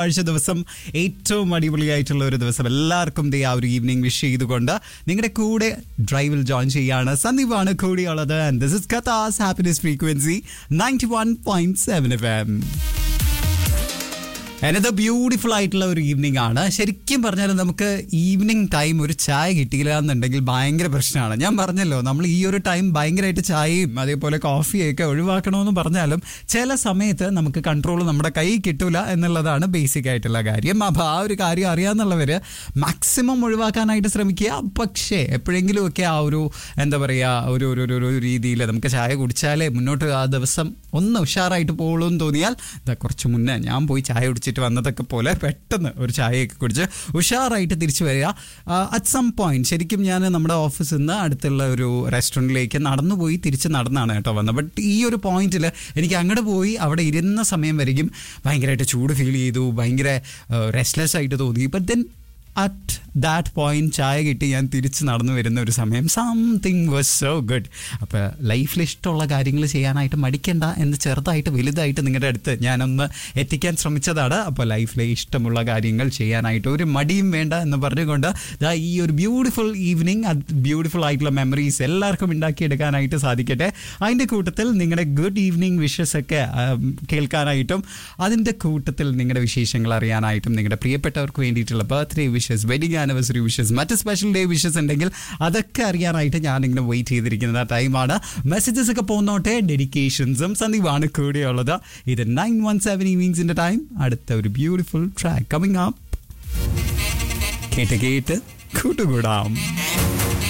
ആഴ്ച ദിവസം ഏറ്റവും അടിപൊളിയായിട്ടുള്ള ഒരു ദിവസം എല്ലാവർക്കും ദേ ആ ഒരു ഈവനിങ് വിഷ് ചെയ്തുകൊണ്ട് നിങ്ങളുടെ കൂടെ ഡ്രൈവിൽ ജോയിൻ ചെയ്യാണ് സന്ദീപാണ് കൂടിയുള്ളത് ആൻഡ് ദിസ് ഇസ് കഥാസ് happiness frequency ninety one point seven F M എന്നത് ബ്യൂട്ടിഫുൾ ആയിട്ടുള്ള ഒരു ഈവനിങ് ആണ് ശരിക്കും പറഞ്ഞാൽ നമുക്ക് ഈവനിങ് ടൈം ഒരു ചായ കിട്ടിയില്ല എന്നുണ്ടെങ്കിൽ ഭയങ്കര പ്രശ്നമാണ് ഞാൻ പറഞ്ഞല്ലോ നമ്മൾ ഈ ഒരു ടൈം ഭയങ്കരമായിട്ട് ചായയും അതേപോലെ കോഫിയൊക്കെ ഒഴിവാക്കണമെന്ന് പറഞ്ഞാലും ചില സമയത്ത് നമുക്ക് കൺട്രോൾ നമ്മുടെ കൈ കിട്ടൂല എന്നുള്ളതാണ് ബേസിക് ആയിട്ടുള്ള കാര്യം അപ്പോൾ ആ ഒരു കാര്യം അറിയാന്നുള്ളവർ മാക്സിമം ഒഴിവാക്കാനായിട്ട് ശ്രമിക്കുക പക്ഷേ എപ്പോഴെങ്കിലും ഒക്കെ ആ ഒരു എന്താ പറയുക ഒരു ഒരു ഒരു- ഒരു രീതിയിൽ നമുക്ക് ചായ കുടിച്ചാലേ മുന്നോട്ട് ആ ദിവസം ഒന്ന് ഉഷാറായിട്ട് പോകുള്ളൂ എന്ന് തോന്നിയാൽ ഇതാ കുറച്ച് മുന്നേ ഞാൻ പോയി ചായ കുടിച്ചിട്ട് വന്നതൊക്കെ പോലെ പെട്ടെന്ന് ഒരു ചായയൊക്കെ കുടിച്ച് ഉഷാറായിട്ട് തിരിച്ചു വരിക അറ്റ് സം പോയിന്റ് ശരിക്കും ഞാൻ നമ്മുടെ ഓഫീസിൽ നിന്ന് അടുത്തുള്ള ഒരു റെസ്റ്റോറൻറ്റിലേക്ക് നടന്നു പോയി തിരിച്ച് നടന്നാണ് കേട്ടോ വന്നത് ബട്ട് ഈ ഒരു പോയിന്റിൽ എനിക്ക് അങ്ങോട്ട് പോയി അവിടെ ഇരുന്ന സമയം വരെയും ഭയങ്കരമായിട്ട് ചൂട് ഫീൽ ചെയ്തു ഭയങ്കര റെസ്റ്റ്ലെസ് ആയിട്ട് തോന്നി but then at that point ചായ കിട്ടി ഞാൻ തിരിച്ച് നടന്നു വരുന്ന ഒരു സമയം സംതിങ് വാസ് സോ ഗുഡ് അപ്പോൾ ലൈഫിൽ ഇഷ്ടമുള്ള കാര്യങ്ങൾ ചെയ്യാനായിട്ട് മടിക്കണ്ട എന്ന് ചെറുതായിട്ട് വലുതായിട്ട് നിങ്ങളുടെ അടുത്ത് ഞാനൊന്ന് എത്തിക്കാൻ ശ്രമിച്ചതാണ് അപ്പോൾ ലൈഫിലെ ഇഷ്ടമുള്ള കാര്യങ്ങൾ ചെയ്യാനായിട്ട് ഒരു മടിയും വേണ്ട എന്ന് പറഞ്ഞുകൊണ്ട് ദാ ഈ ഒരു ബ്യൂട്ടിഫുൾ ഈവനിങ് ബ്യൂട്ടിഫുൾ ആയിട്ടുള്ള മെമ്മറീസ് എല്ലാവർക്കും ഉണ്ടാക്കിയെടുക്കാനായിട്ട് സാധിക്കട്ടെ അതിൻ്റെ കൂട്ടത്തിൽ നിങ്ങളുടെ ഗുഡ് ഈവനിങ് വിഷസ് ഒക്കെ ആം, കേൾക്കാനായിട്ടും അതിൻ്റെ കൂട്ടത്തിൽ നിങ്ങളുടെ വിശേഷങ്ങൾ അറിയാനായിട്ടും നിങ്ങളുടെ പ്രിയപ്പെട്ടവർക്ക് വേണ്ടിയിട്ടുള്ള birthday wishes wedding anniversary wishes മറ്റ് സ്പെഷ്യൽ ഡേ വിഷസ് ഉണ്ടെങ്കിൽ അതൊക്കെ അറിയാനായിട്ട് ഞാൻ ഇങ്ങനെ വെയിറ്റ് ചെയ്തിരിക്കുന്ന ടൈമാണ് മെസ്സേജസ് ഒക്കെ പോന്നോട്ടെ ഡെഡിക്കേഷൻസും സന്ദീപാണ് കൂടെയുള്ളത് ഇത് നയൻ വൺ സെവൻ ഈവനിങ്സിന്റെ ടൈം അടുത്ത ഒരു ബ്യൂട്ടിഫുൾ ട്രാക്ക് കമ്മിങ് അപ്പ് കേട്ട് കേട്ട് കൂട്ടുകൂടാം